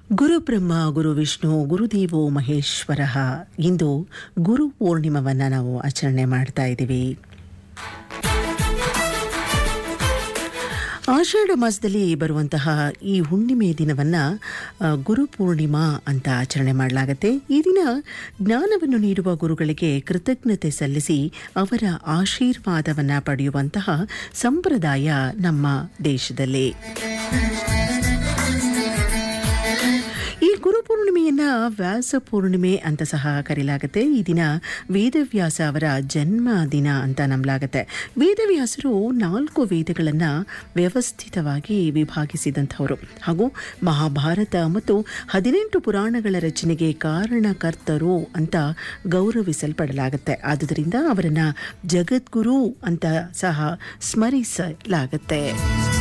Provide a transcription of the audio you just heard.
ಗುರುಬ್ರಹ್ಮ ಗುರು ವಿಷ್ಣು ಗುರುದೇವೋ ಮಹೇಶ್ವರ ಇಂದು ಗುರು ಪೂರ್ಣಿಮವನ್ನು ನಾವು ಆಚರಣೆ ಮಾಡ್ತಾ ಇದ್ದೀವಿ ಆಷಾಢ ಮಾಸದಲ್ಲಿ ಬರುವಂತಹ ಈ ಹುಣ್ಣಿಮೆ ದಿನವನ್ನು ಗುರು ಪೂರ್ಣಿಮಾ ಅಂತ ಆಚರಣೆ ಮಾಡಲಾಗುತ್ತೆ ಈ ದಿನ ಜ್ಞಾನವನ್ನು ನೀಡುವ ಗುರುಗಳಿಗೆ ಕೃತಜ್ಞತೆ ಸಲ್ಲಿಸಿ ಅವರ ಆಶೀರ್ವಾದವನ್ನು ಪಡೆಯುವಂತಹ ಸಂಪ್ರದಾಯ ನಮ್ಮ ದೇಶದಲ್ಲಿ ಈ ಗುರು ಪೂರ್ಣಿಮೆಯನ್ನ ವ್ಯಾಸ ಪೂರ್ಣಿಮೆ ಅಂತ ಸಹ ಕರೆಯಲಾಗುತ್ತೆ ಈ ದಿನ ವೇದವ್ಯಾಸ ಅವರ ಜನ್ಮ ದಿನ ಅಂತ ನಂಬಲಾಗುತ್ತೆ ವೇದವ್ಯಾಸರು ನಾಲ್ಕು ವೇದಗಳನ್ನು ವ್ಯವಸ್ಥಿತವಾಗಿ ವಿಭಾಗಿಸಿದಂಥವರು ಹಾಗೂ ಮಹಾಭಾರತ ಮತ್ತು ಹದಿನೆಂಟು ಪುರಾಣಗಳ ರಚನೆಗೆ ಕಾರಣಕರ್ತರು ಅಂತ ಗೌರವಿಸಲ್ಪಡಲಾಗುತ್ತೆ ಆದುದರಿಂದ ಅವರನ್ನು ಜಗದ್ಗುರು ಅಂತ ಸಹ ಸ್ಮರಿಸಲಾಗುತ್ತೆ